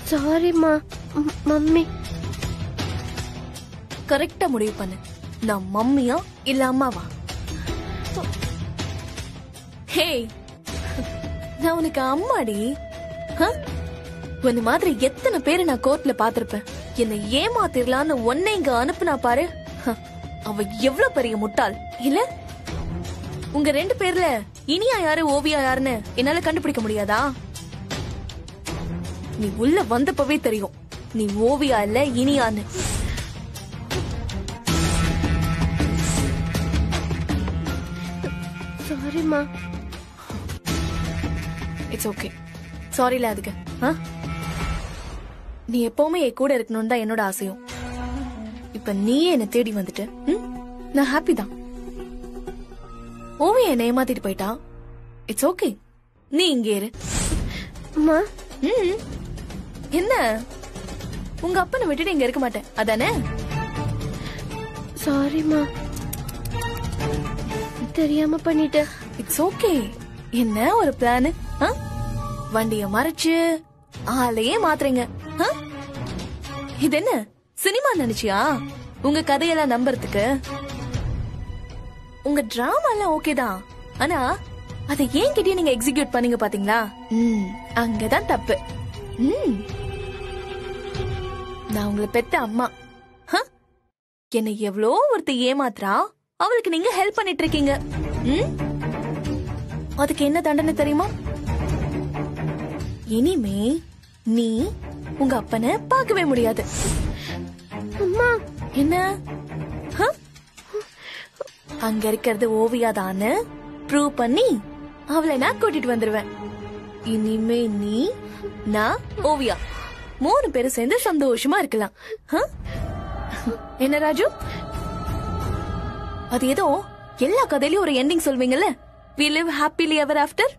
சாரிம்மா ம், மம்மி கரெக்டா முடிவு பண்ணு நான் மம்மியா இல்ல அம்மாவா ஹே நான் உனக்கு அம்மாடி ஹ? உன்ன மாதிரி எத்தனை பேரை நான் கோர்ட்ல பாத்திருப்பேன் என்னை ஏமாத்திரலான்னு ஒன்னை இங்க அனுப்புனா பாரு ஹ, அவ எவ்வளவு பெரிய முட்டாள் இல்ல உங்க ரெண்டு பேர்ல இனியா யாரு ஓவியா யாருன்னு என்னால கண்டுபிடிக்க முடியாதா நீ உள்ள வந்தப்பவே தெரியும் நீ ஓவியா இல்ல இனியான்னு சாரிம்மா இட்ஸ் ஓகே சாரில அதுக்கு ஆ? நீ எப்பவுமே என் கூட இருக்கணும்னு தான் என்னோட ஆசையும் இப்ப நீயே என்ன தேடி வந்துட்ட ம்? நான் ஹாப்பி தான் ஓவிய என்ன ஏமாத்திட்டு போயிட்டா இட்ஸ் ஓகே நீ இங்கே இரு அம்மா ம். என்ன உங்க அப்பனை விட்டுட்டு இங்க இருக்க மாட்டேன் அதானே சாரிம்மா தெரியாம பண்ணிட்டேன் இட்ஸ் ஓகே என்ன ஒரு பிளான் வண்டிய மறைச்சு ஆளையே மாத்துறீங்க ஆ? இது என்ன சினிமா நினைச்சியா உங்க கதையெல்லாம் நம்புறதுக்கு உங்க டிராமா எல்லாம் ஓகே தான் ஆனா அதை ஏன் கிட்டயே நீங்க எக்ஸிக்யூட் பண்ணீங்க பாத்தீங்களா ம், அங்கதான் தப்பு ம். நான் உங்களை பெத்த அம்மா ஹ? என்னை எவ்வளோ ஒருத்த ஏமாத்துறா அவளுக்கு நீங்க ஹெல்ப் பண்ணிட்டு இருக்கீங்க ம்? அதுக்கு என்ன தண்டனை தெரியுமா இனிமே நீ உங்க அப்பனை பார்க்கவே முடியாது அம்மா என்ன ஹ? அங்க இருக்கிறது ஓவியாதான்னு ப்ரூவ் பண்ணி அவளை நான் கூட்டிட்டு வந்துருவேன் இனிமே நீ நான் ஓவியா மூணு பேரும் சேர்ந்து சந்தோஷமா இருக்கலாம் ஹ? என்ன ராஜு அது ஏதோ எல்லா கதையிலயும் ஒரு எண்டிங் சொல்வீங்கல்ல we live happily ever after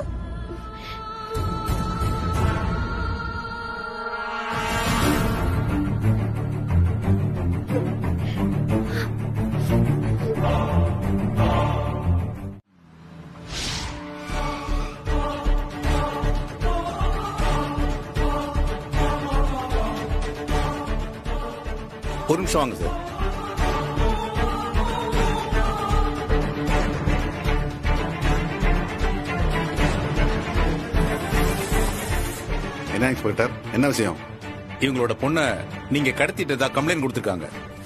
ஒரு நிமிஷம் வாங்க சார் என்ன இன்ஸ்பெக்டர் என்ன விஷயம் இவங்களோட பொண்ண நீங்க கடத்திட்டதா கம்ப்ளைண்ட் கொடுத்திருக்காங்க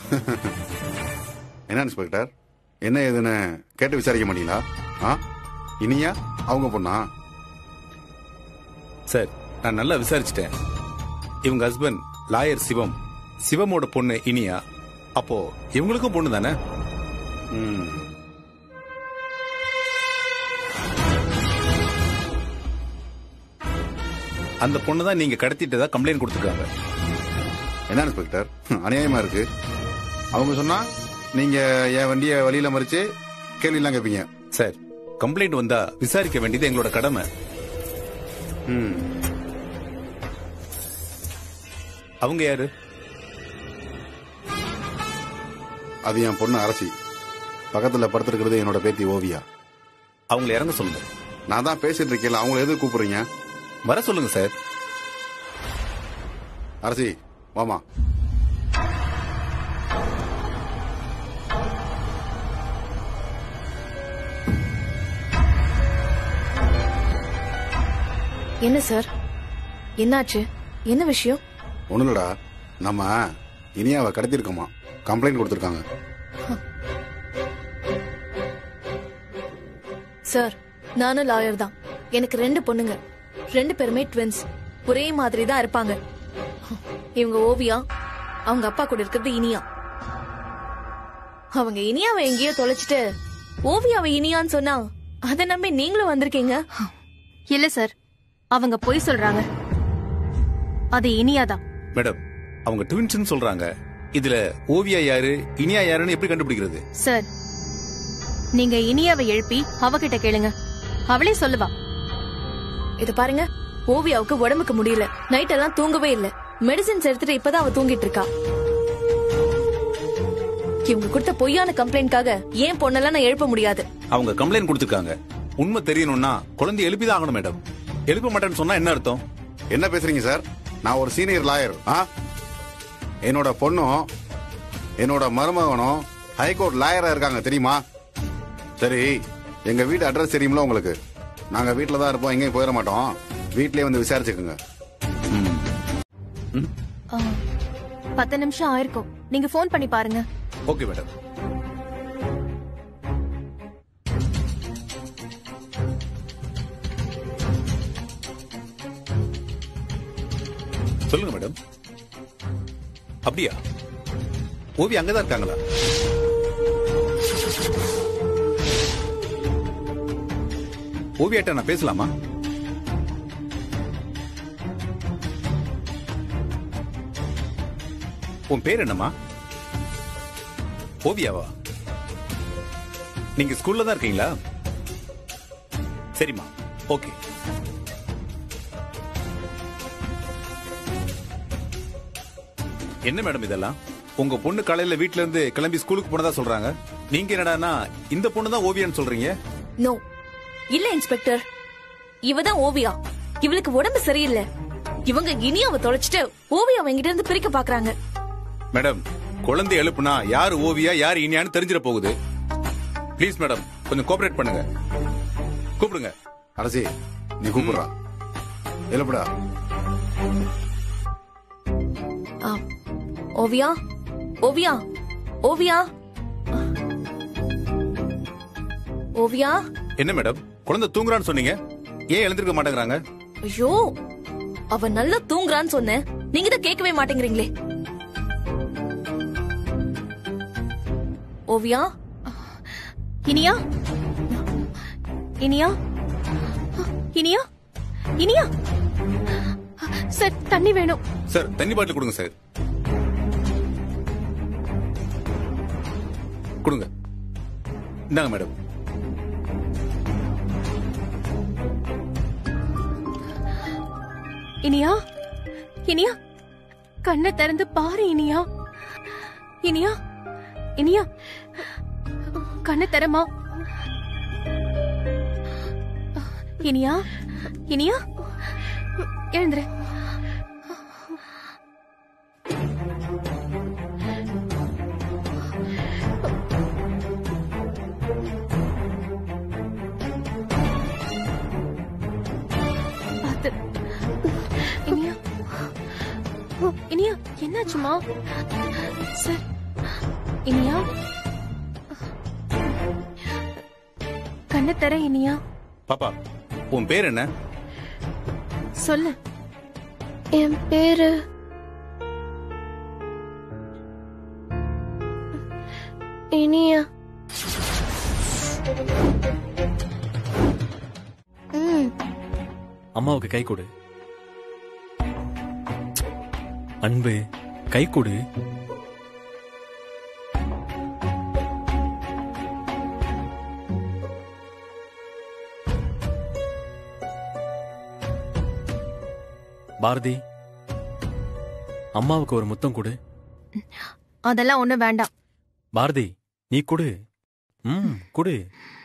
என்ன இன்ஸ்பெக்டர் என்ன ஏதுன்னு கேட்டு விசாரிக்க மாட்டீங்களா ஆ இனியா அவங்க பொண்ணா சார் நான் நல்லா விசாரிச்சிட்டேன் இவங்க ஹஸ்பண்ட் லாயர் சிவம் சிவமோட பொண்ணு இனியா அப்போ இவங்களுக்கும் பொண்ணு தானே ம். அந்த பொண்ணு தான் நீங்க கடத்திட்டதா கம்ப்ளைண்ட் கொடுத்திருக்காங்க என்ன இன்ஸ்பெக்டர் அநியாயமா இருக்கு அவங்க சொன்னா நீங்க என் வண்டியை வழியில மறிச்சு கேள்வி எல்லாம் கேட்பீங்க சார் கம்ப்ளைண்ட் வந்தா விசாரிக்க வேண்டியது எங்களோட கடமை ம். அவங்க யாரு அது என் பொண்ணு அரசி பக்கத்துல படுத்திருக்கிறது என்னோட பேத்தி ஓவியா அவங்கள இறங்க சொல்லுங்க நான் தான் பேசிட்டு இருக்கேன் அவங்கள எது கூப்பிடுறீங்க வர சொல்லுங்க சார் அரசி வாமா என்ன சார் என்னாச்சு என்ன விஷயம் ஒண்ணும் இல்லடா நம்ம இனியாவை கடத்திருக்கோமா கம்ப்ளைண்ட் கொடுத்துருக்காங்க சார் நானும் லாயர் தான் எனக்கு ரெண்டு பொண்ணுங்க ரெண்டு பேருமே ட்வின்ஸ் ஒரே மாதிரி தான் இருப்பாங்க இவங்க ஓவியா அவங்க அப்பா கூட இருக்கிறது இனியா அவங்க இனியாவை எங்கேயோ தொலைச்சிட்டு ஓவியாவை இனியான்னு சொன்னா அதை நம்பி நீங்களும் வந்திருக்கீங்க இல்ல சார் அவங்க பொய் சொல்றாங்க அது இனியாதான் மேடம் அவங்க ட்வின்ஸ் சொல்றாங்க இதுல ஓவியா யாரு இனியா யாருன்னு எப்படி கண்டுபிடிக்கிறது சார் நீங்க இனியாவை எழுப்பி அவகிட்ட கேளுங்க அவளே சொல்லுவா இத பாருங்க ஓவியாவுக்கு உடம்புக்கு முடியல நைட் எல்லாம் தூங்கவே இல்ல மெடிசின்ஸ் எடுத்துட்டு இப்பதான் அவ தூங்கிட்டு இருக்கா இவங்க கொடுத்த பொய்யான கம்ப்ளைண்ட்காக ஏன் பொண்ணெல்லாம் நான் எழுப்ப முடியாது அவங்க கம்ப்ளைண்ட் கொடுத்திருக்காங்க உண்மை தெரியணும்னா குழந்தை எழுப்பிதான் ஆகணும் மேடம் எழுப்ப மாட்டேன்னு சொன்னா என்ன அர்த்தம் என்ன பேசுறீங்க சார் நான் ஒரு சீனியர் லாயர் ஆ என்னோட பொண்ணும் என்னோட மருமகனும் ஹைகோர்ட் லாயரா இருக்காங்க தெரியுமா சரி எங்க வீட்டு அட்ரஸ் தெரியுமில உங்களுக்கு நாங்க வீட்டில் தான் இருப்போம் எங்கேயும் போயிட மாட்டோம் வீட்லயே வந்து விசாரிச்சுக்கோங்க ஆ, பத்து நிமிஷம் ஆயிருக்கும் நீங்க ஃபோன் பண்ணி பாருங்க ஓகே மேடம் சொல்லுங்க மேடம் அப்படியா ஓவி அங்கதான் இருக்காங்களா ஓவியாட்ட நான் பேசலாமா உன் பேர் என்னம்மா ஓவியாவா நீங்க ஸ்கூல்ல தான் இருக்கீங்களா சரிம்மா ஓகே என்ன மேடம் இதெல்லாம் உங்க பொண்ணு காலையில வீட்ல இருந்து கிளம்பி ஸ்கூலுக்கு போனதா சொல்றாங்க நீங்க என்னடான்னா இந்த பொண்ணு தான் ஓவியான்னு சொல்றீங்க நோ இல்ல இன்ஸ்பெக்டர் இவ தான் ஓவியா இவளுக்கு உடம்பு சரியில்லை இவங்க இனியாவை தொலைச்சிட்டு ஓவியா என்கிட்ட இருந்து பிரிக்க பாக்குறாங்க மேடம் குழந்தை எழுப்புனா யார் ஓவியா யார் இனியான்னு தெரிஞ்சிட போகுது ப்ளீஸ் மேடம் கொஞ்சம் கோஆபரேட் பண்ணுங்க கூப்பிடுங்க அரசி நீ கூப்பிடுறா எழுப்புடா ஆ, ஓவியா ஓவியா ஓவியா ஓவியா என்ன மேடம் குழந்தை தூங்குறான்னு சொன்னீங்க ஏன் எழுந்திருக்க மாட்டேங்கிறாங்க ஐயோ அவ நல்லா தூங்குறான்னு சொன்னேன் நீங்க தான் கேட்கவே மாட்டேங்கிறீங்களே ஓவியா இனியா இனியா இனியா இனியா சார் தண்ணி வேணும் சார் தண்ணி பாட்டில் கொடுங்க சார் கொடுங்க இந்தாங்க மேடம் இனியா இனியா கண்ணை திறந்து பாரு இனியா இனியா இனியா கண்ணை திறமா இனியா இனியா எழுந்துரு பார்த்து இனியா இனியா என்னாச்சுமா சார் இனியா கண்ணை தர இனியா பாப்பா உன் பேர் என்ன சொல்லு என் பேரு இனியா ம் அம்மாவுக்கு கை கொடு அன்பு கை கொடு பாரதி அம்மாவுக்கு ஒரு முத்தம் கொடு அதெல்லாம் ஒண்ணும் வேண்டாம் பாரதி நீ கொடு ம் கொடு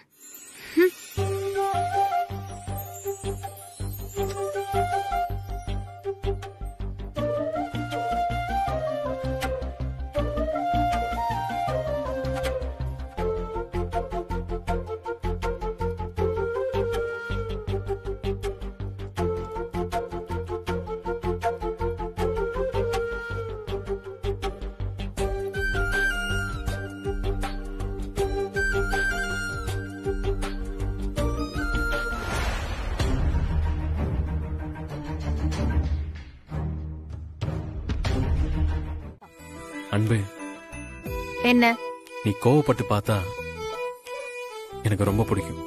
அன்பு என்ன நீ கோவப்பட்டு பார்த்தா எனக்கு ரொம்ப பிடிக்கும்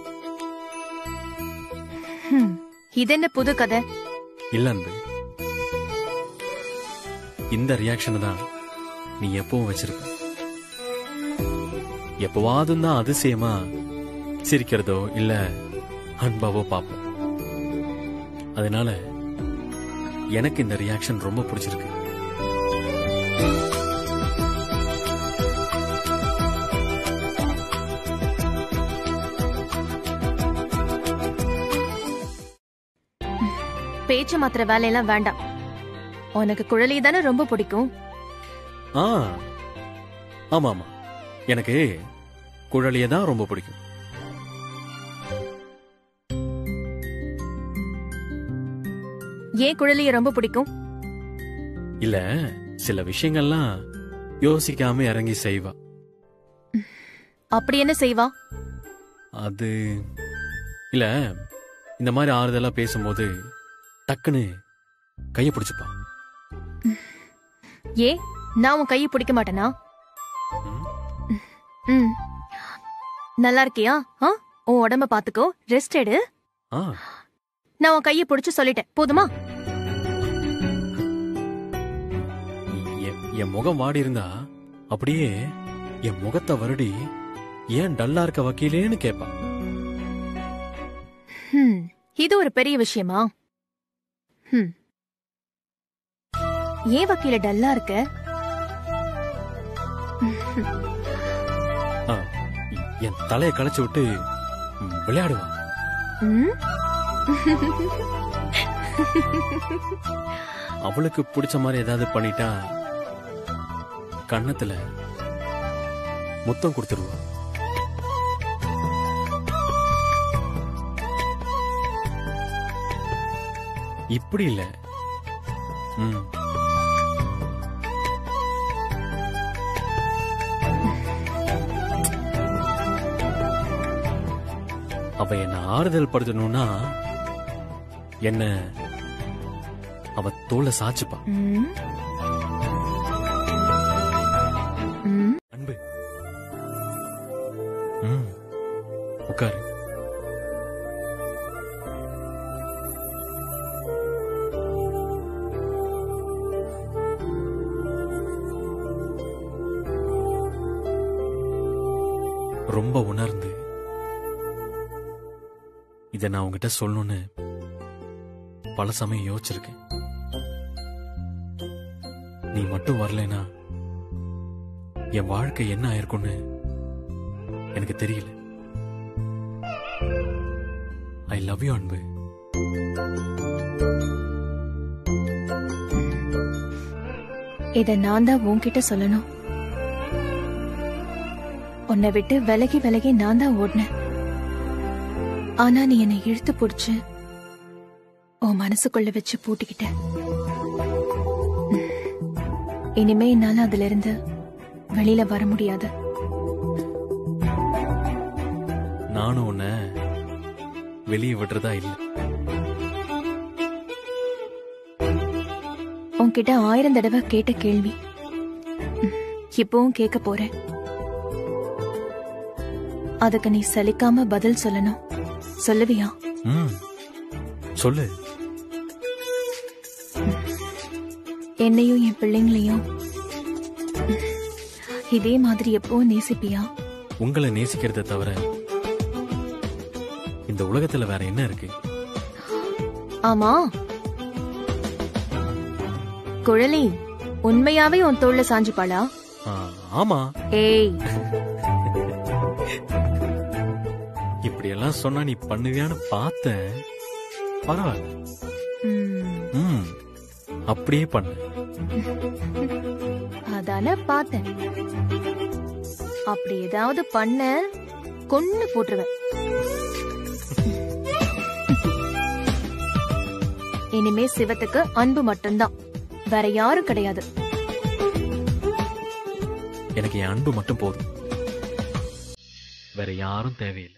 ஹம், இது என்ன புது கதை இல்ல அன்பு இந்த ரியாக்ஷன் தான் நீ எப்பவும் வச்சிருக்க எப்பவாவது தான் அதிசயமா சிரிக்கிறதோ இல்ல அன்பாவோ பார்ப்போம் அதனால எனக்கு இந்த ரியாக்ஷன் ரொம்ப பிடிச்சிருக்கு பேச்சு மாத்திர வேலையெல்லாம் வேண்டாம் உனக்கு குழலி தானே ரொம்ப பிடிக்கும் ஆ ஆமா ஆமா எனக்கு குழலிய தான் ரொம்ப பிடிக்கும் ஏன் குழலிய ரொம்ப பிடிக்கும் இல்ல சில விஷயங்கள்லாம் யோசிக்காம இறங்கி செய்வா அப்படி என்ன செய்வா அது இல்ல இந்த மாதிரி ஆறுதலா பேசும்போது டக்குன்னு கைய பிடிச்சுப்பா ஏ நான் உன் கையை பிடிக்க மாட்டேனா ம். ம் நல்லா இருக்கியா ஆ உன் உடம்ப பாத்துக்கோ ரெஸ்ட் எடு ஆ நான் உன் கையை பிடிச்சு சொல்லிட்டேன் போதுமா என்- என் முகம் வாடி இருந்தா அப்படியே என் முகத்தை வருடி ஏன் டல்லா இருக்க வக்கீலேன்னு கேப்பா ஹம், இது ஒரு பெரிய விஷயமா ஹம். ஏன் வக்கீல டல்லா இருக்க ஆ, என் தலையை களைச்சு விட்டு ம், விளையாடுவா ம்? அவளுக்கு பிடிச்ச மாதிரி ஏதாவது பண்ணிட்டா கன்னத்துல முத்தம் கொடுத்துருவா இப்படி இல்ல ம் அவ என்ன ஆறுதல் படுத்தணும்னா என்ன அவ தோலை சாச்சுப்பா ம்? ம்? அன்பு ம் உட்காரு ரொம்ப உணர்ந்து இத நான் உங்ககிட்ட சொல்லணும்னு பல சமயம் யோசிச்சிருக்கேன் நீ மட்டும் வரலைனா என் வாழ்க்கை என்ன ஆயிருக்கும்னு எனக்கு தெரியல ஐ லவ் யூ அன்பு இத நான் தான் உன்கிட்ட சொல்லணும் உன்னை விட்டு விலகி விலகி நான் தான் ஓடினேன் ஆனா நீ என்னை இழுத்து பிடிச்சு உன் மனசுக்குள்ள வச்சு பூட்டிக்கிட்ட இனிமே என்னால அதுல இருந்து வெளியில வர முடியாது நானும் உன்னை வெளியே விடுறதா இல்ல உன்கிட்ட ஆயிரம் தடவை கேட்ட கேள்வி ம், இப்பவும் கேட்க போறேன் அதுக்கு நீ சலிக்காம பதில் சொல்லணும் சொல்லுவியா ம் சொல்லு என்னையும் என் பிள்ளைங்களையும் ம், இதே மாதிரி எப்பவும் நேசிப்பியா உங்களை நேசிக்கிறத தவிர இந்த உலகத்துல வேற என்ன இருக்கு ஆமா குழலி உண்மையாவே உன் தோல்ல சாஞ்சுப்பாளா ஆ, ஆமா ஏய் இப்படி எல்லாம் சொன்னா நீ பண்ணுவியான்னு பார்த்தேன் பரவாயில்ல ம், ம் அப்படியே பண்ணு அதான பார்த்தேன் அப்படி ஏதாவது பண்ண கொன்னு போட்டுருவேன் இனிமே சிவத்துக்கு அன்பு மட்டும்தான் வேற யாரும் கிடையாது எனக்கு என் அன்பு மட்டும் போதும் வேற யாரும் தேவையில்லை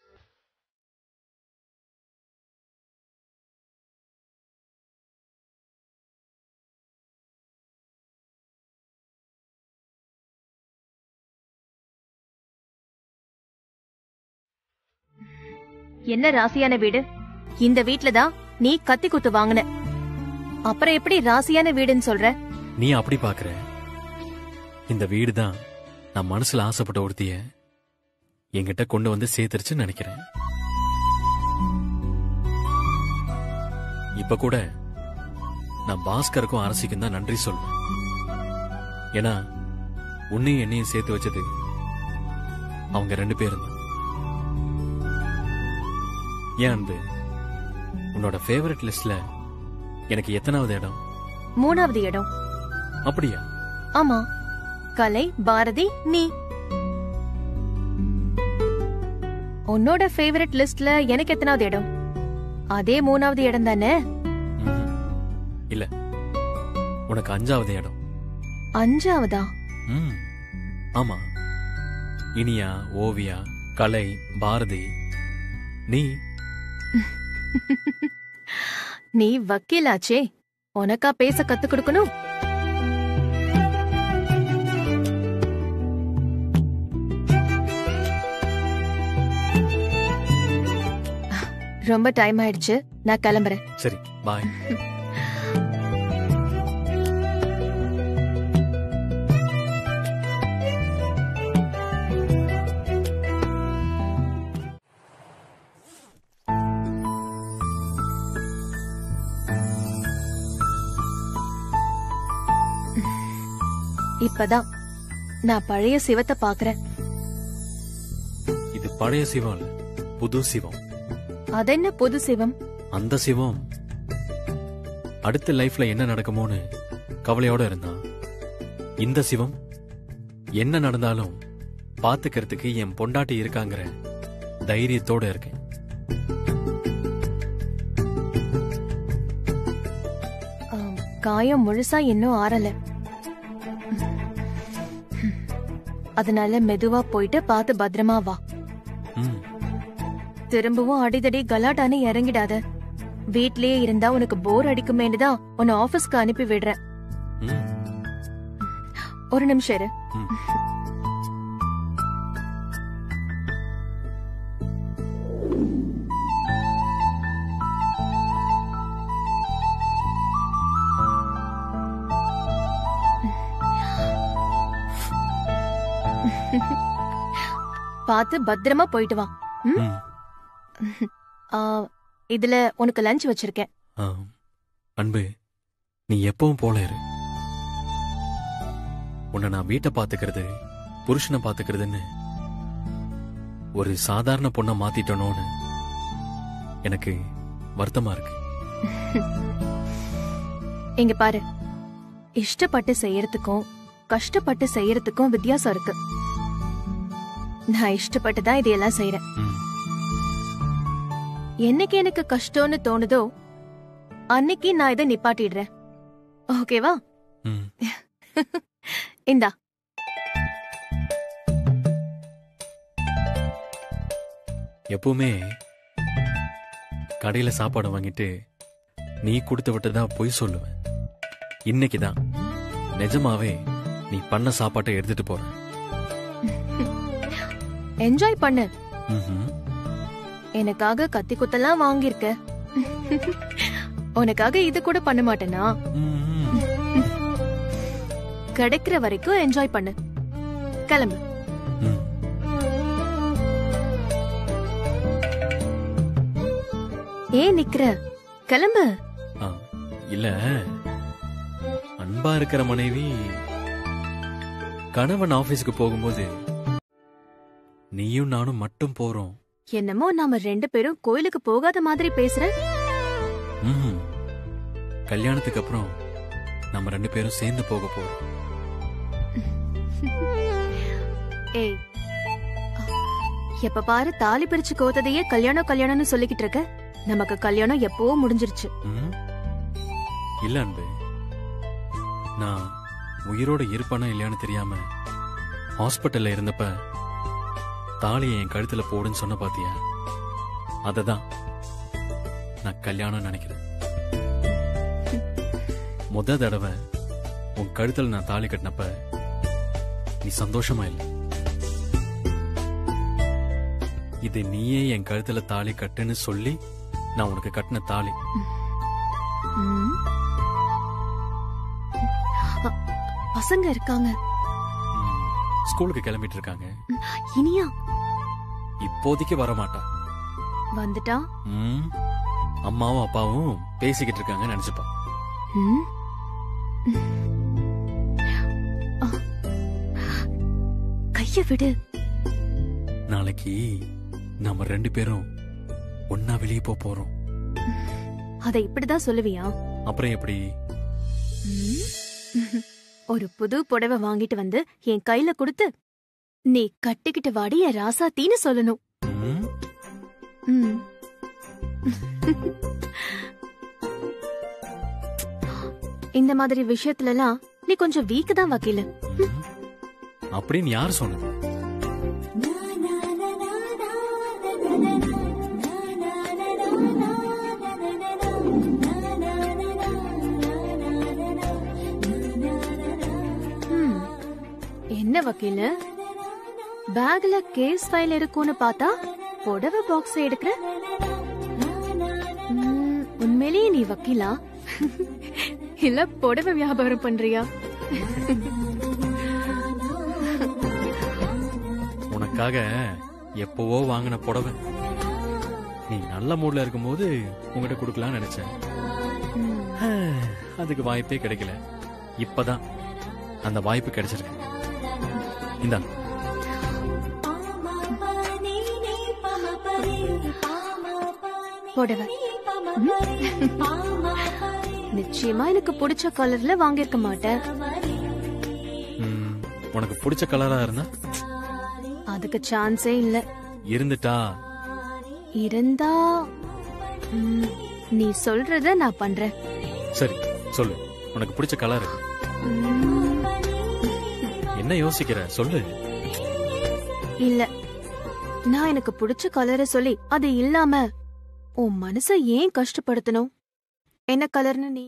என்ன ராசியான வீடு இந்த வீட்ல தான் நீ கத்தி குத்து வாங்கின அப்புறம் எப்படி ராசியான வீடுன்னு சொல்ற நீ அப்படி பாக்குற இந்த வீடு தான் நான் மனசுல ஆசைப்பட்ட ஒருத்திய என்கிட்ட கொண்டு வந்து சேர்த்துருச்சுன்னு நினைக்கிறேன் இப்ப கூட நான் பாஸ்கருக்கும் அரசிக்கும் தான் நன்றி சொல்வேன் ஏன்னா உன்னையும் என்னையும் சேர்த்து வச்சது அவங்க ரெண்டு பேரும் தான் ஏன் அன்பு உன்னோட ஃபேவரட் லிஸ்ட்ல எனக்கு எத்தனாவது இடம் மூணாவது இடம் அப்படியா ஆமா கலை பாரதி நீ உன்னோட ஃபேவரட் லிஸ்ட்ல எனக்கு எத்தனாவது இடம் அதே மூணாவது இடம் தானே ம்ஹும். இல்ல உனக்கு அஞ்சாவது இடம் அஞ்சாவதா ம் ஆமா இனியா ஓவியா கலை பாரதி நீ நீ வக்கீலாச்சே உனக்கா பேச கத்து கொடுக்கணும் ரொம்ப டைம் ஆயிடுச்சு நான் கிளம்புறேன் சரி பாய் இப்பதான் நான் பழைய சிவத்தை பாக்குறேன் இது பழைய சிவம் இல்ல புது சிவம் அதென்ன புது சிவம் அந்த சிவம் அடுத்த லைஃப்ல என்ன நடக்குமோன்னு கவலையோட இருந்தான் இந்த சிவம் என்ன நடந்தாலும் பாத்துக்கிறதுக்கு என் பொண்டாட்டி இருக்காங்கிற தைரியத்தோட இருக்கேன் ஆம், காயம் முழுசா இன்னும் ஆறல அதனால மெதுவா போயிட்டு பார்த்து பத்திரமா வா ம் திரும்பவும் அடிதடி கலாட்டான்னு இறங்கிடாத வீட்லயே இருந்தா உனக்கு போர் அடிக்குமேனு தான் உன்னை ஆபீஸ்க்கு அனுப்பி விடுறேன் ம் ஒரு நிமிஷம் இரு ம். பார்த்து பத்திரமா போயிட்டு வா ம்? ம் ஆ, இதுல உனக்கு லஞ்ச் வச்சிருக்கேன் ஆ. அன்பு நீ எப்பவும் போல இரு உன்னை நான் வீட்டை பாத்துக்கிறது புருஷனை பாத்துக்கிறதுன்னு ஒரு சாதாரண பொண்ணை மாத்திட்டனோன்னு எனக்கு வருத்தமா இருக்கு இங்க பாரு இஷ்டப்பட்டு செய்யறதுக்கும் கஷ்டப்பட்டு செய்யறதுக்கும் வித்தியாசம் இருக்கு நான் இஷ்டப்பட்டு தான் இதையெல்லாம் செய்யறேன் ம். என்னைக்கு எனக்கு கஷ்டம்னு தோணுதோ அன்னைக்கு நான் இதை நிப்பாட்டிடுறேன் ஓகேவா ம். இந்தா எப்பவுமே கடையில சாப்பாடு வாங்கிட்டு நீ கொடுத்து விட்டதா பொய் சொல்லுவேன் இன்னைக்குதான் நிஜமாவே நீ பண்ண சாப்பாட்டை எடுத்துட்டு போற என்ஜாய் பண்ணு ம்ஹும். எனக்காக கத்தி குத்தெல்லாம் வாங்கியிருக்க உனக்காக இது கூட பண்ண மாட்டேனா ம்ஹும். கிடைக்கிற வரைக்கும் என்ஜாய் பண்ணு கிளம்பு ம். ஏன் நிக்கிற கிளம்பு ஆ, இல்ல அன்பா இருக்கிற மனைவி கணவன் ஆபீஸ்க்கு போகும்போது நீயும் நானும் மட்டும் போறோம் என்னமோ நாம ரெண்டு பேரும் கோயிலுக்கு போகாத மாதிரி பேசுற ம்ஹும். கல்யாணத்துக்கு அப்புறம் நம்ம ரெண்டு பேரும் சேர்ந்து போக போறோம் ஏய் எப்ப பாரு தாலி பிரிச்சு கோத்ததையே கல்யாணம் கல்யாணம்னு சொல்லிக்கிட்டு இருக்க நமக்கு கல்யாணம் எப்பவோ முடிஞ்சிருச்சு ம்? இல்ல அன்பு நான் உயிரோட இருப்பானா இல்லையான்னு தெரியாம ஹாஸ்பிட்டல்ல இருந்தப்ப தாலியை என் கழுத்துல போடுன்னு சொன்ன பாத்தியா அததான் நான் கல்யாணம் நினைக்கிறேன் முத தடவை உன் கழுத்துல நான் தாலி கட்டினப்ப நீ சந்தோஷமா இல்லை இது நீயே என் கழுத்துல தாலி கட்டுன்னு சொல்லி நான் உனக்கு கட்டின தாலி ம். அ- பசங்க இருக்காங்க ம், ஸ்கூலுக்கு கிளம்பிட்டு இருக்காங்க இனியா இப்போதைக்கு வர மாட்டா வந்துட்டா ம், அம்மாவும் அப்பாவும் பேசிக்கிட்டு இருக்காங்க நினைச்சுப்பா ம். அ. கைய விடு நாளைக்கு நாம ரெண்டு பேரும் ஒன்னா வெளியே போக போறோம் அதை இப்படிதான் சொல்லுவியா அப்புறம் எப்படி ஒரு புது புடவை வாங்கிட்டு வந்து என் கையில கொடுத்து நீ கட்டிக்கிட்டு வாடி என் ராசாத்தின்னு சொல்லணும் ம், ம். இந்த மாதிரி விஷயத்துல எல்லாம் நீ கொஞ்சம் வீக் தான் வக்கீல ம். அப்படின்னு யார் சொன்னது ம். என்ன வக்கீல பேக்ல கேஸ் ஃபைல் இருக்கும்னு பார்த்தா புடவை பாக்ஸ் எடுக்கிற ம், உண்மையிலேயே நீ வக்கீலா இல்ல புடவை வியாபாரம் பண்றியா உனக்காக எப்பவோ வாங்கின புடவை நீ நல்ல மூட்ல இருக்கும்போது உங்ககிட்ட கொடுக்கலாம்னு நினைச்சேன் ம். அதுக்கு வாய்ப்பே கிடைக்கல இப்பதான் அந்த வாய்ப்பு கிடைச்சிருக்கு இந்தா புடவை நிச்சயமா எனக்கு பிடிச்ச கலர்ல வாங்கியிருக்க மாட்டேன் ம், உனக்கு பிடிச்ச கலரா இருந்தா அதுக்கு சான்ஸே இல்ல இருந்துட்டா இருந்தா ம், நீ சொல்றத நான் பண்றேன் சரி சொல்லு உனக்கு பிடிச்ச கலர் ம், என்ன யோசிக்கிற சொல்லு இல்ல நான் எனக்கு பிடிச்ச கலரை சொல்லி அது இல்லாம உன் மனச ஏன் கஷ்டப்படுத்தணும் என்ன கலர்னு நீ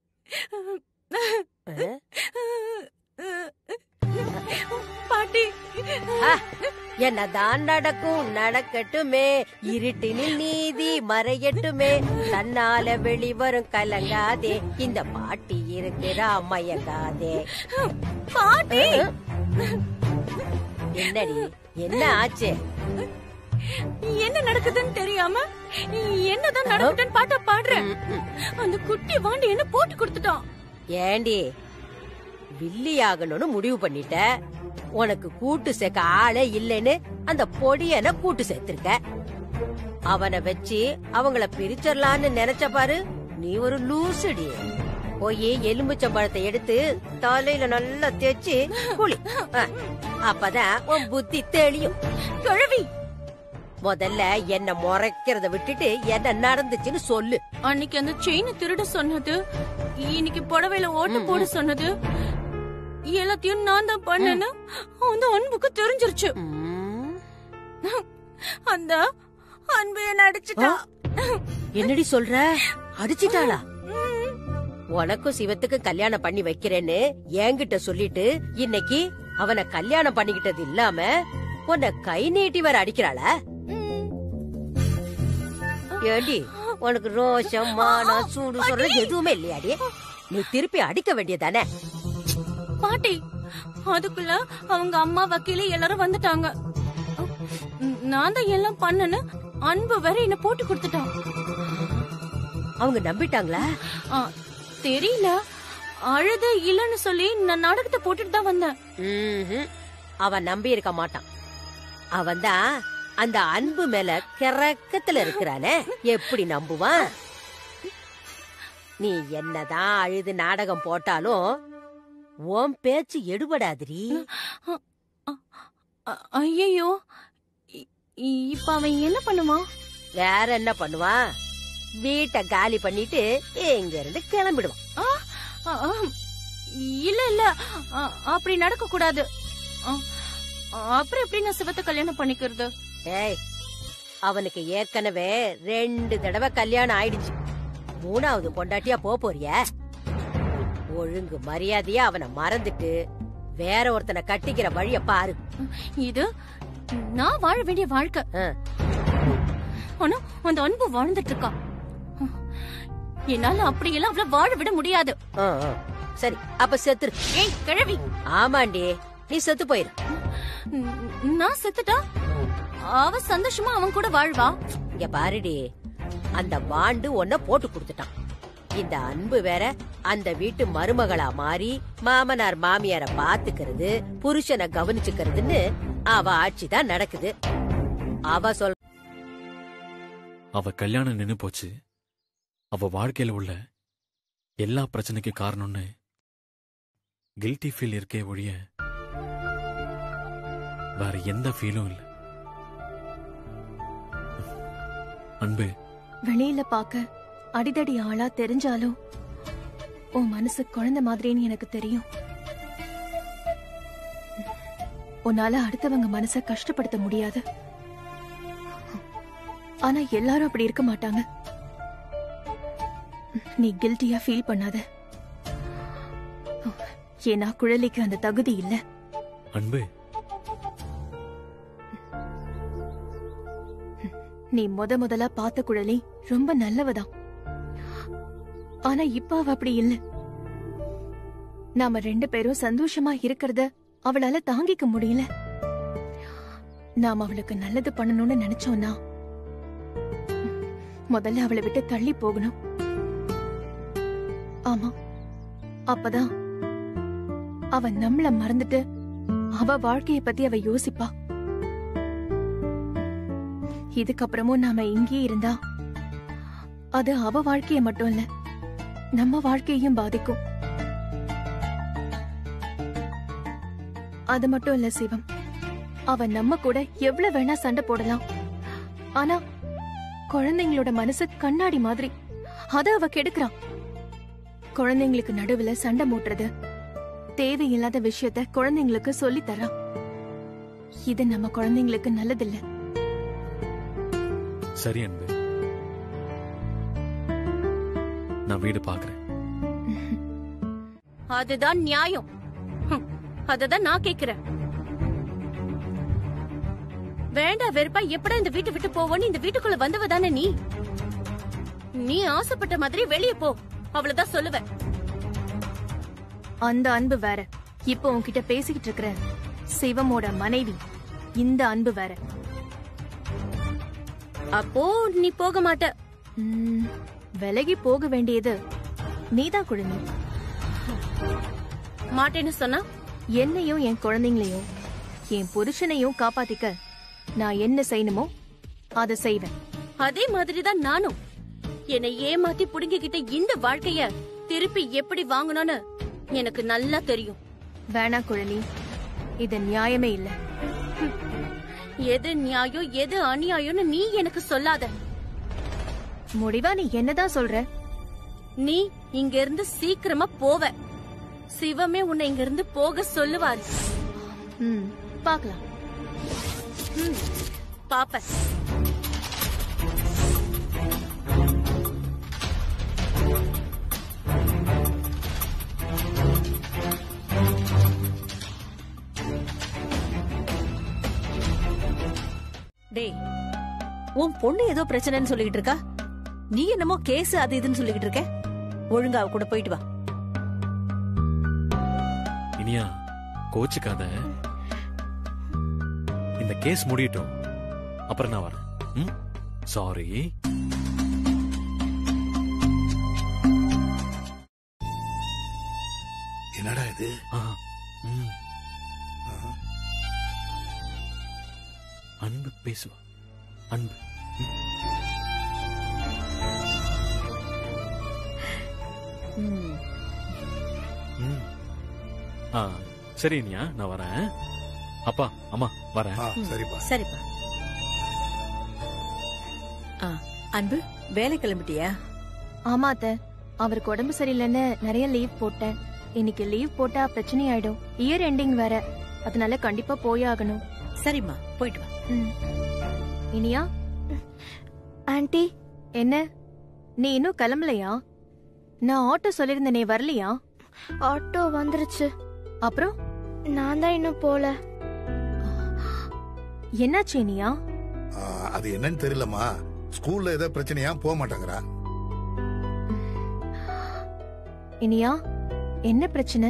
பாட்டி என்னதான் நடக்கும் நடக்கட்டுமே இருட்டினில் நீதி மறையட்டுமே தன்னால வெளிவரும் கலங்காதே இந்த பாட்டி இருக்கிறா மயங்காதே பாட்டி என்னடி என்ன ஆச்சு என்ன நடக்குதுன்னு தெரியாம என்னதான் நடக்குதுன்னு பாட்டா பாடுறேன் ம், ம். அந்த குட்டி வாண்டி என்ன போட்டு கொடுத்துட்டான் ஏண்டி வில்லி ஆகணும்னு முடிவு பண்ணிட்ட உனக்கு கூட்டு சேர்க்க ஆளே இல்லைன்னு அந்த பொடியனை கூட்டு சேர்த்திருக்க அவனை வச்சு அவங்கள பிரிச்சிடலான்னு நினைச்ச பாரு நீ ஒரு லூசுடி போய் எலும்புச்சம்பழத்தை எடுத்து தலையில நல்லா தேய்ச்சி குளி ஆ, அப்பதான் உன் புத்தி தெளியும் கிழவி முதல்ல என்ன முறைக்கிறத விட்டுட்டு என்ன நடந்துச்சுன்னு சொல்லு அன்னைக்கு அந்த செயினை திருட சொன்னது இன்னைக்கு புடவையில ஓட்ட போட சொன்னது எல்லாத்தையும் நான் தான் பண்ணேன்னு அந்த அன்புக்கு தெரிஞ்சிருச்சு ம். அந்த அன்பு என்ன அடிச்சுட்டா என்னடி சொல்ற அடிச்சிட்டாளா உனக்கும் சிவத்துக்கும் கல்யாணம் பண்ணி வைக்கிறேன்னு என்கிட்ட சொல்லிட்டு இன்னைக்கு அவனை கல்யாணம் பண்ணிக்கிட்டது இல்லாம உன்னை கை நீட்டி வர அடிக்கிறாளா ஏடி உனக்கு ரோஷம் மானம் சூடு சொல்ற எதுவுமே இல்லையாடி நீ திருப்பி அடிக்க வேண்டியதானே பாட்டி அதுக்குள்ள அவங்க அம்மா வக்கீல எல்லாரும் வந்துட்டாங்க நான் தான் எல்லாம் பண்ணனு அன்பு வேற என்ன போட்டு கொடுத்துட்டான் அவங்க நம்பிட்டாங்களா ஆ, தெரியல அழுது இல்லன்னு சொல்லி நான் நாடகத்தை போட்டுட்டு தான் வந்தேன் ம்ஹும். அவன் நம்பி இருக்க மாட்டான் அவன் தான் அந்த அன்பு மேல கிறக்கத்துல இருக்கிறானே எப்படி நம்புவான் நீ என்னதான் அழுது நாடகம் போட்டாலும் உன் பேச்சு எடுபடாதுரி ஐயோ இப்ப அவன் என்ன பண்ணுவான் வேற என்ன பண்ணுவான் வீட்டை காலி பண்ணிட்டு இங்க இருந்து கிளம்பிடுவான் ஆ, ஆ, ஆ, இல்ல இல்ல ஆ, அப்படி நடக்க கூடாது ஆ, அப்புறம் எப்படி நான் சிவத்தை கல்யாணம் பண்ணிக்கிறது ஏய் அவனுக்கு ஏற்கனவே ரெண்டு தடவை கல்யாணம் ஆயிடுச்சு மூணாவது பொண்டாட்டியா போப் போறியா ஒழுங்கு மரியாதையா அவனை மறந்துட்டு வேற ஒருத்தனை கட்டிக்கிற வழிய பாரு இது நான் வாழ வேண்டிய வாழ்க்கை ஆ. ஆனா அந்த அன்பு வாழ்ந்துட்டு இருக்கா என்னால அப்படியெல்லாம் அவள வாழ விட முடியாது ஆ, ஆ. சரி அப்ப செத்துரு ஏய் கிழவி ஆமாண்டி நீ செத்து போயிரு ம், நான் செத்துட்டா அவ சந்தோஷமா அவன் கூட வாழ்வா இங்க பாருடி அந்த வாண்டு உன்ன போட்டு கொடுத்துட்டான் இந்த அன்பு வேற அந்த வீட்டு மருமகளா மாறி மாமனார் மாமியார பாத்துக்கிறது புருஷனை கவனிச்சுக்கிறதுன்னு அவ ஆட்சி தான் நடக்குது அவ சொல் அவ கல்யாணம் நின்னு போச்சு அவ வாழ்க்கையில உள்ள எல்லா பிரச்சனைக்கு காரணம்னு கில்ட்டி ஃபீல் இருக்கே ஒழிய வேற எந்த ஃபீலும் இல்லை அன்பு வெளியில பார்க்க அடிதடி ஆளா தெரிஞ்சாலும் உன் மனசு குழந்தை மாதிரின்னு எனக்கு தெரியும் உன்னால அடுத்தவங்க மனச கஷ்டப்படுத்த முடியாது ஆனா எல்லாரும் அப்படி இருக்க மாட்டாங்க நீ கில்ட்டியா ஃபீல் பண்ணாத ஏன்னா குழலிக்கு அந்த தகுதி இல்ல அன்பு நீ முத முதலா பார்த்த குழலி ரொம்ப நல்லவதான் ஆனா இப்ப அவ அப்படி இல்ல நாம ரெண்டு பேரும் சந்தோஷமா இருக்கிறத அவளால தாங்கிக்க முடியல நாம அவளுக்கு நல்லது பண்ணணும்னு நினைச்சோம்னா முதல்ல அவளை விட்டு தள்ளி போகணும் ஆமா அப்பதான் அவ நம்மள மறந்துட்டு அவ வாழ்க்கைய பத்தி அவ யோசிப்பா இதுக்கப்புறமும் நாம இங்கே இருந்தா அது அவ வாழ்க்கைய மட்டும் இல்ல நம்ம வாழ்க்கையையும் பாதிக்கும் அது மட்டும் இல்ல சிவம் அவ நம்ம கூட எவ்வளவு வேணா சண்டை போடலாம் ஆனா குழந்தைங்களோட மனசு கண்ணாடி மாதிரி அத அவ கெடுக்கிறான் குழந்தைங்களுக்கு நடுவுல சண்டை மூட்டுறது தேவையில்லாத விஷயத்த குழந்தைங்களுக்கு சொல்லித் தரா இது நம்ம குழந்தைங்களுக்கு நல்லதில்ல சரி அன்பு நான் வீடு பாக்குறேன் அதுதான் நியாயம் ஹம், அததான் நான் கேக்குறேன் வேண்டா வெறுப்பா எப்படா இந்த வீட்டை விட்டு போவோன்னு இந்த வீட்டுக்குள்ள வந்தவ தானே நீ நீ ஆசைப்பட்ட மாதிரி வெளியே போ அவ்வளவுதான் சொல்லுவேன் அந்த அன்பு வேற இப்போ உன்கிட்ட பேசிக்கிட்டு இருக்கிற சிவமோட மனைவி இந்த அன்பு வேற அப்போ நீ போக மாட்ட ம், விலகி போக வேண்டியது நீதான் குழந்தை மாட்டேன்னு சொன்னா என்னையும் என் குழந்தைங்களையும் என் புருஷனையும் காப்பாத்திக்க நான் என்ன செய்யணுமோ அதை செய்வேன் அதே மாதிரிதான் நானும் என்னை ஏமாத்தி புடுங்கிக்கிட்ட இந்த வாழ்க்கைய திருப்பி எப்படி வாங்கணும்னு எனக்கு நல்லா தெரியும் வேணா குழலி இது நியாயமே இல்ல எது நியாயம் எது அநியாயம்னு நீ எனக்கு சொல்லாத முடிவா நீ என்னதான் சொல்ற நீ இங்க இருந்து சீக்கிரமா போவ சிவமே உன்னை இங்க இருந்து போக சொல்லுவாரு ம் பார்க்கலாம் ம், பாப்ப டேய் உன் பொண்ணு ஏதோ பிரச்சனைன்னு சொல்லிட்டு இருக்கா நீ என்னமோ கேஸ் அது இதுன்னு சொல்லிக்கிட்டு இருக்க ஒழுங்கா அவ கூட போயிட்டு வா இனியா கோச்சுக்காத இந்த கேஸ் முடியட்டும் அப்புறம் நான் வரேன் ம் சாரி என்னடா இது ம் அன்பு பேசுவா அன்பு ம். ம் ஆ சரி இனியா நான் வரேன் அப்பா அம்மா வரேன் ஆ, சரிப்பா சரிப்பா ஆ, அன்பு வேலை கிளம்பிட்டியா ஆமா அத்த அவருக்கு உடம்பு சரியில்லைன்னு நிறைய லீவ் போட்டேன் இன்னைக்கு லீவ் போட்டா பிரச்சனை ஆயிடும் இயர் எண்டிங் வேற அதனால கண்டிப்பா போயாகணும் சரிம்மா போயிட்டு வா ம். இனியா ஆன்ட்டி என்ன நீ இன்னும் கிளம்பலையா நான் ஆட்டோ சொல்லியிருந்தேனே வரலையா ஆட்டோ வந்துருச்சு அப்புறம் நான் தான் இன்னும் போல என்னாச்சு இனியா ஆ, அது என்னன்னு தெரியலம்மா ஸ்கூல்ல ஏதோ பிரச்சனையா போக மாட்டாங்கறா இனியா என்ன பிரச்சனை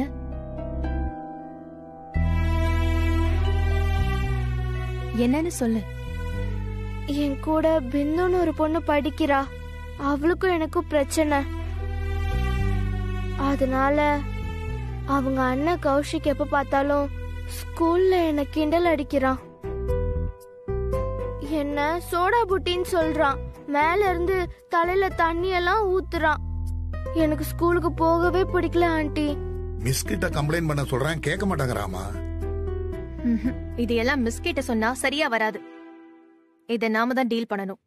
என்னன்னு சொல்லு என் கூட பிந்துன்னு ஒரு பொண்ணு படிக்கிறா அவளுக்கும் எனக்கும் பிரச்சனை அதனால அவங்க அண்ணன் கௌஷிக் எப்ப பார்த்தாலும் ஸ்கூல்ல என்ன கிண்டல் அடிக்கிறான் என்ன சோடா புட்டின்னு சொல்றான் மேல இருந்து தலையில தண்ணி எல்லாம் ஊத்துறான் எனக்கு ஸ்கூலுக்கு போகவே பிடிக்கல ஆண்டி மிஸ் கிட்ட கம்ப்ளைண்ட் பண்ண சொல்றேன் கேட்க மாட்டாங்கறாமா ம்ஹும். இது எல்லாம் மிஸ் கிட்ட சொன்னா சரியா வராது இத நாம தான் டீல் பண்ணணும்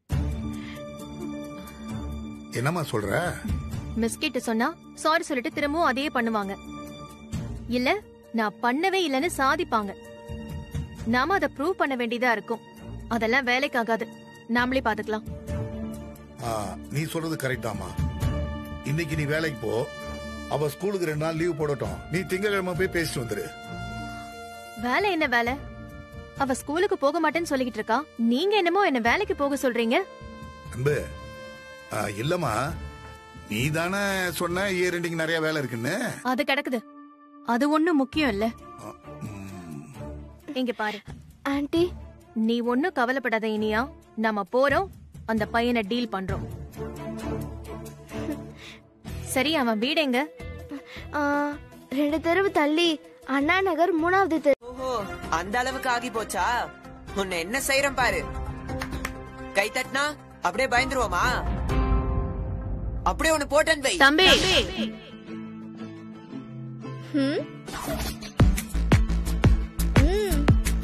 என்னம்மா சொல்ற மிஸ் கிட்ட சொன்னா சாரி சொல்லிட்டு திரும்பவும் அதையே பண்ணுவாங்க இல்ல நான் பண்ணவே இல்லைன்னு சாதிப்பாங்க நாம அதை ப்ரூவ் பண்ண வேண்டியதா இருக்கும் அதெல்லாம் வேலைக்கு ஆகாது நாமளே பாத்துக்கலாம் ஆ, நீ சொல்றது கரெக்ட் தாமா இன்னைக்கு நீ வேலைக்கு போ அவ ஸ்கூலுக்கு ரெண்டு நாள் லீவ் போடட்டும் நீ திங்கக்கிழமை போய் பேசிட்டு வந்துரு வேலை என்ன வேலை அவ ஸ்கூலுக்கு போக மாட்டேன்னு சொல்லிக்கிட்டு இருக்கா நீங்க என்னமோ என்ன வேலைக்கு போக சொல்றீங்க அன்பு ஆ, இல்லம்மா நீ தானே சொன்ன இயர் ரெண்டிங் நிறைய வேலை இருக்குன்னு அது கிடக்குது அது ஒண்ணும் முக்கியம் இல்ல ம், இங்க பாரு ஆன்ட்டி நீ ஒண்ணும் கவலைப்படாத இனியா நாம போறோம் அந்த பையனை டீல் பண்றோம் சரி அவன் வீடு எங்க ஆ, ரெண்டு தெருவு தள்ளி அண்ணா நகர் மூணாவது தெரு ஓஹோ அந்த அளவுக்கு ஆகி போச்சா உன்னை என்ன செய்யறேன் பாரு கை தட்டினா அப்படியே பயந்துருவோமா அப்படியே உன்னை போட்டேன் வை தம்பி ம்? ம்.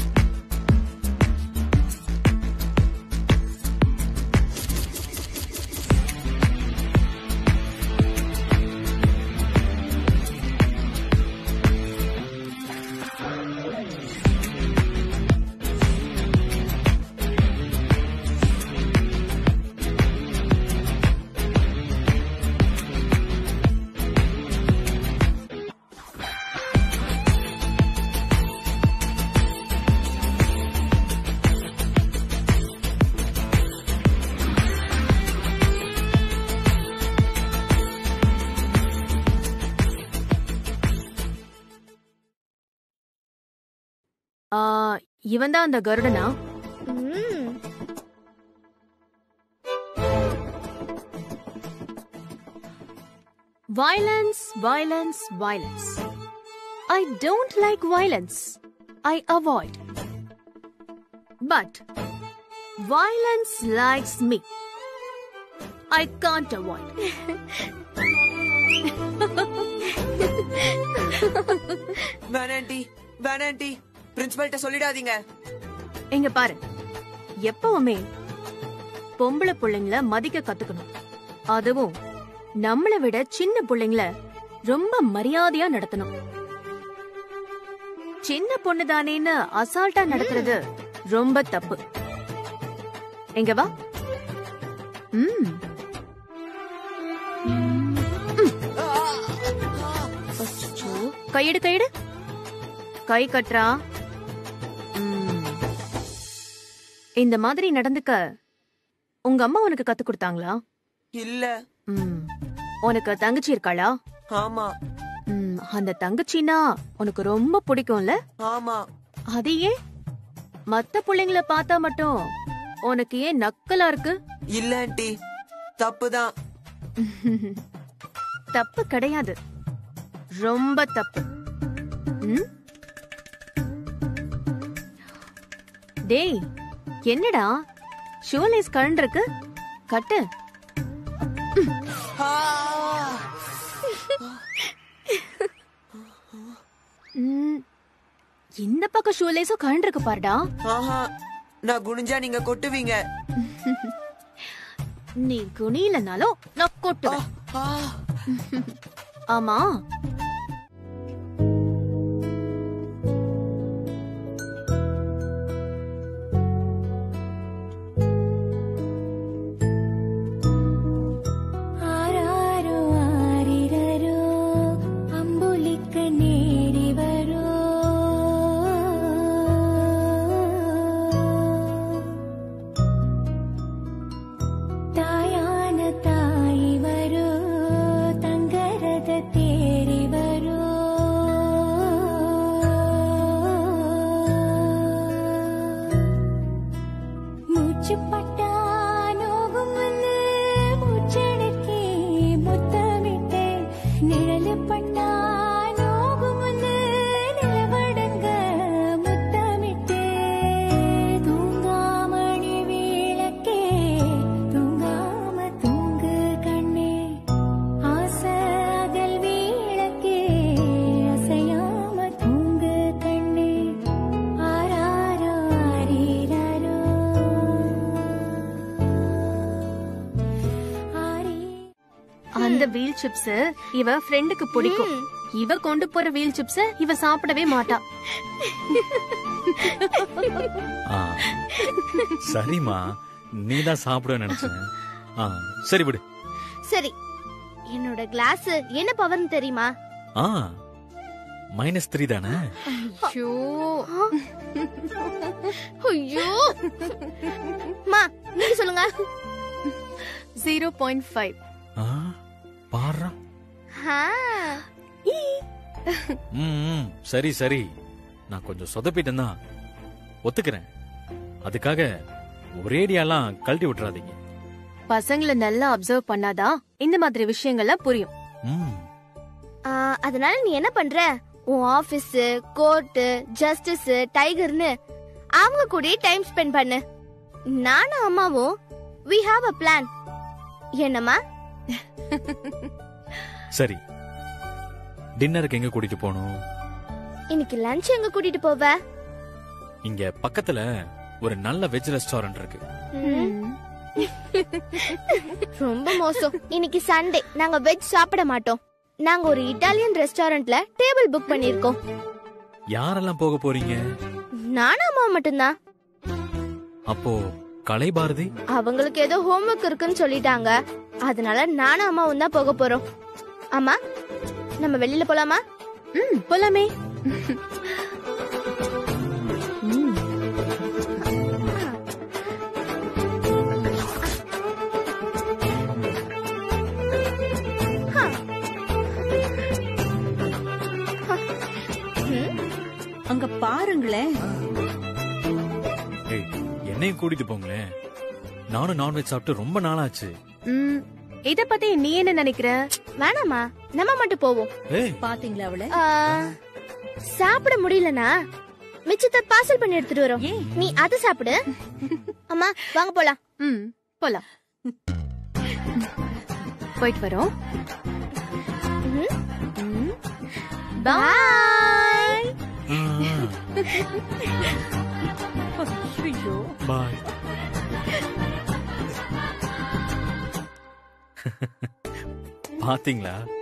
ஆ, இவன் தான் அந்த கருடனா ம். Violence, violence, violence. I don't like violence. I avoid. But violence likes me. I can't avoid. வேணாண்டி வேணாண்டி பிரின்சிபல்ட்ட சொல்லிடாதீங்க இங்க பாரு எப்பவுமே பொம்பளை புள்ளைங்கள மதிக்க கத்துக்கணும் அதுவும் நம்மள விட சின்ன புள்ளைங்கள ரொம்ப மரியாதையா நடத்தணும் சின்ன பொண்ணுதானேன்னு அசால்ட்டா நடக்கிறது ரொம்ப தப்பு எங்க வா ம் ம். அச்சச்சோ. கையெடு கையெடு கை கட்டுறா ம். இந்த மாதிரி நடந்துக்க உங்க அம்மா உனக்கு கத்து கொடுத்தாங்களா இல்ல ம். உனக்கு தங்கச்சி இருக்காளா ஆமா ம், அந்த தங்கச்சினா உனக்கு ரொம்ப பிடிக்கும்ல ஆமா அது ஏன் மத்த பிள்ளைங்கள பார்த்தா மட்டும் உனக்கு ஏன் நக்கலா இருக்கு இல்ல ஆண்டி தப்புதான் தப்பு கிடையாது ரொம்ப தப்பு ம்? டேய் என்னடா ஷூலேஸ் கழண்டிருக்கு கட்டு ஆ! ம், இந்த பக்கம் ஷூலேஸும் கழண்டிருக்கு பாருடா ஆஹா நான் குனிஞ்சா நீங்க கொட்டுவீங்க நீ குனியிலனாலும் நான் கொட்டுவேன் ஆ! ஆமா ஆராரோ ஆரிரரோ அம்புலிக்க நேரி வரோ தாயான தாய் வரோ தங்கரத தேரி வரோ அந்த வீல் சிப்ஸ் இவ ஃப்ரெண்டுக்கு பிடிக்கும் இவ கொண்டு போற வீல் சிப்ஸ் இவ சாப்பிடவே மாட்டா ஆ, சரிம்மா நீ தான் சாப்பிட நினைச்சேன் ஆ, சரி விடு சரி என்னோட கிளாஸ் என்ன பவர்னு தெரியுமா ஆ மைனஸ் த்ரீ தானே ஐயோ ஐயோ மா நீங்க சொல்லுங்க ஜீரோ பாயிண்ட் ஃபைவ் ஆ, பாருடா ஆ, ம் ம், சரி சரி நான் கொஞ்சம் சொதப்பிட்டேன் தான் ஒத்துக்கிறேன் அதுக்காக ஒரேடியாலாம் கழட்டி விட்டுறாதீங்க பசங்களை நல்லா அப்சர்வ் பண்ணாதான் இந்த மாதிரி விஷயங்கள்லாம் புரியும் ம் ஆ, அதனால நீ என்ன பண்ற உன் ஆபீஸ் கோர்ட் ஜஸ்டிஸ் டைகர்னு அவங்க கூடயே டைம் ஸ்பெண்ட் பண்ணு நானும் அம்மாவும் we have a பிளான் என்னம்மா சரி டின்னருக்கு எங்க கூட்டிட்டு போகணும் இன்னைக்கு லஞ்ச் எங்க கூட்டிட்டு போவ இங்க பக்கத்துல ஒரு நல்ல வெஜ் ரெஸ்டாரண்ட் இருக்கு ம். ரொம்ப மோசம் இன்னைக்கு சண்டே நாங்க வெஜ் சாப்பிட மாட்டோம் நாங்க ஒரு இட்டாலியன் ரெஸ்டாரண்ட்ல டேபிள் புக் பண்ணிருக்கோம் யாரெல்லாம் போக போறீங்க நானும் அம்மா மட்டும்தான் அப்போ கலை பாரதி அவங்களுக்கு ஏதோ ஹோம்ஒர்க் இருக்குன்னு சொல்லிட்டாங்க அதனால நானும் அம்மாவும் தான் போக போறோம் அம்மா நம்ம வெளியில போலாமா ம் போலாமே அங்க பாருங்களேன் ஏய் என்னையும் கூட்டிட்டு போங்களேன் நானும் நான்வெஜ் சாப்பிட்டு ரொம்ப நாளாச்சு ம், இத பத்தி நீ என்ன நினைக்கிற வேணாமா நம்ம மட்டும் போவோம் ஏய் பாத்தீங்களா அவளை ஆ, சாப்பிட முடியலனா மிச்சத்தை பார்சல் பண்ணி எடுத்துட்டு வரோம் நீ அதை சாப்பிடு அம்மா வாங்க போலாம் ம் போலாம் போயிட்டு வரோம் பாய் ஐயோ பாய் பாத்தீங்களா